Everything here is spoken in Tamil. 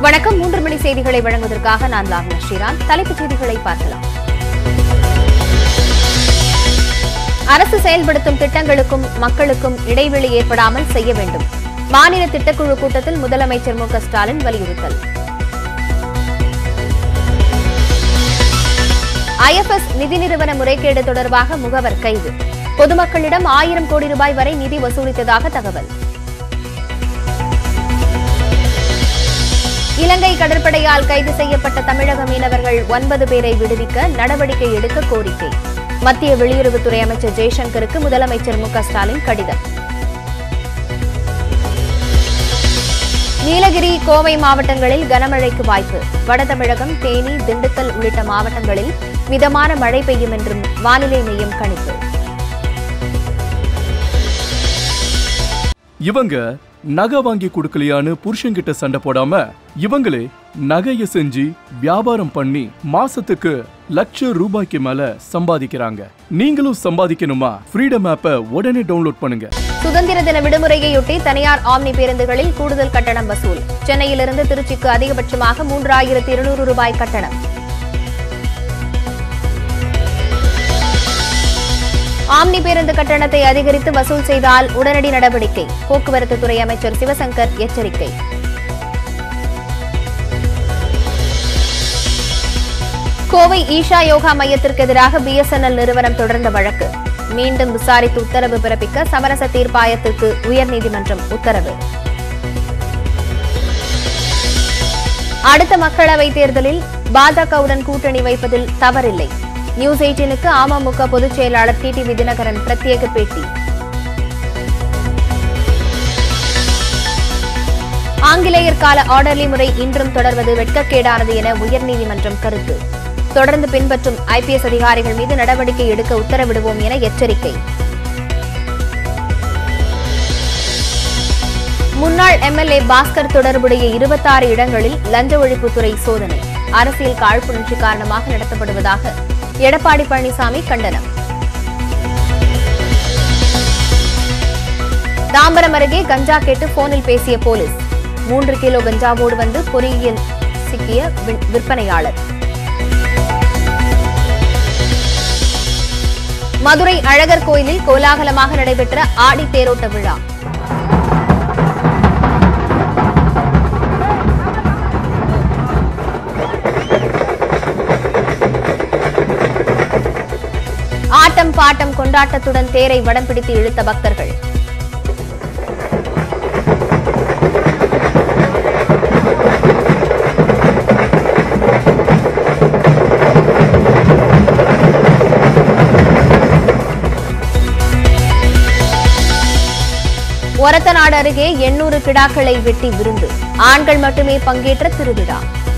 வணக்கம் மூன்று மணி செய்திகளை வழங்குவதற்காக நான் லாவண்யா ஸ்ரீராம் தலைப்புச் செய்திகளை பார்க்கலாம் அரசு செயல்படுத்தும் திட்டங்களுக்கும் மக்களுக்கும் இடைவெளி ஏற்படாமல் செய்ய வேண்டும் மாநில திட்டக்குழு கூட்டத்தில் முதலமைச்சர் மு க ஸ்டாலின் வலியுறுத்தல் ஐஎஃப்எஸ் நிதி நிறுவன முறைகேடு தொடர்பாக முகவர் கைது பொதுமக்களிடம் ஆயிரம் கோடி ரூபாய் வரை நிதி வசூலித்ததாக தகவல் இலங்கை கடற்படையால் கைது செய்யப்பட்ட தமிழக மீனவர்கள் ஒன்பது பேரை விடுவிக்க நடவடிக்கை எடுக்க கோரிக்கை மத்திய வெளியுறவுத்துறை அமைச்சர் ஜெய்சங்கருக்கு முதலமைச்சர் மு க ஸ்டாலின் கடிதம் நீலகிரி கோவை மாவட்டங்களில் கனமழைக்கு வாய்ப்பு வட தமிழகம் தேனி திண்டுக்கல் உள்ளிட்ட மாவட்டங்களில் மிதமான மழை பெய்யும் என்றும் வானிலை மையம் கணிப்பு இவங்க நகை வாங்கி கொடுக்கலையான்னு புருஷன்கிட்ட சண்டை போடாம இவங்களே நகைய செஞ்சு வியாபாரம் பண்ணி மாசத்துக்கு லட்சம் ரூபாய்க்கு மேல சம்பாதிக்கிறாங்க நீங்களும் சம்பாதிக்கணுமா ஃப்ரீடம் ஆப்பை உடனே டவுன்லோட் பண்ணுங்க சுதந்திர தின விடுமுறையொட்டி தனியார் ஆம்னி பேருந்துகளில் கூடுதல் கட்டணம் வசூல் சென்னையிலிருந்து திருச்சிக்கு அதிகபட்சமாக மூன்றாயிரத்து இருநூறு ரூபாய் கட்டணம் ஆம்னி பேருந்து கட்டணத்தை அதிகரித்து வசூல் செய்தால் உடனடி நடவடிக்கை போக்குவரத்து துறை அமைச்சர் சிவசங்கர் எச்சரிக்கை கோவை ஈஷா யோகா மையத்திற்கு எதிராக பிஎஸ்என்எல் நிறுவனம் தொடர்ந்த வழக்கு மீண்டும் விசாரித்து உத்தரவு பிறப்பிக்க சமரச தீர்ப்பாயத்திற்கு உயர்நீதிமன்றம் உத்தரவு அடுத்த மக்களவைத் தேர்தலில் பாஜகவுடன் கூட்டணி வைப்பதில் தவறில்லை நியூஸ் எயிட்டீனுக்கு அமமுக பொதுச் செயலாளர் டி டி தினகரன் பிரத்யேக பேட்டி ஆங்கிலேயர் கால ஆர்டர்லி முறை இன்றும் தொடர்வது வெட்கக்கேடானது என உயர்நீதிமன்றம் கருத்து தொடர்ந்து பின்பற்றும் ஐபிஎஸ் அதிகாரிகள் மீது நடவடிக்கை எடுக்க உத்தரவிடுவோம் என எச்சரிக்கை முன்னாள் எம்எல்ஏ பாஸ்கர் தொடர்புடைய இருபத்தாறு இடங்களில் லஞ்ச ஒழிப்புத்துறை சோதனை அரசியல் காழ்ப்புணர்ச்சி காரணமாக நடத்தப்படுவதாக எடப்பாடி பழனிசாமி கண்டனம் தாம்பரம் அருகே கஞ்சா கேட்டு போனில் பேசிய போலீஸ் மூன்று கிலோ கஞ்சாவோடு வந்து பொறியியல் சிக்கிய வி- விற்பனையாளர் மதுரை அழகர் கோயிலில் கோலாகலமாக நடைபெற்ற ஆடி தேரோட்ட விழா ஆட்டம் பாட்டம் கொண்டாட்டத்துடன் தேரை வடம் பிடித்து இழுத்த பக்தர்கள் ஒரத்தநாடு அருகே எண்ணூறு கிடாக்களை வெட்டி விருந்து ஆண்கள் மட்டுமே பங்கேற்ற திருவிழா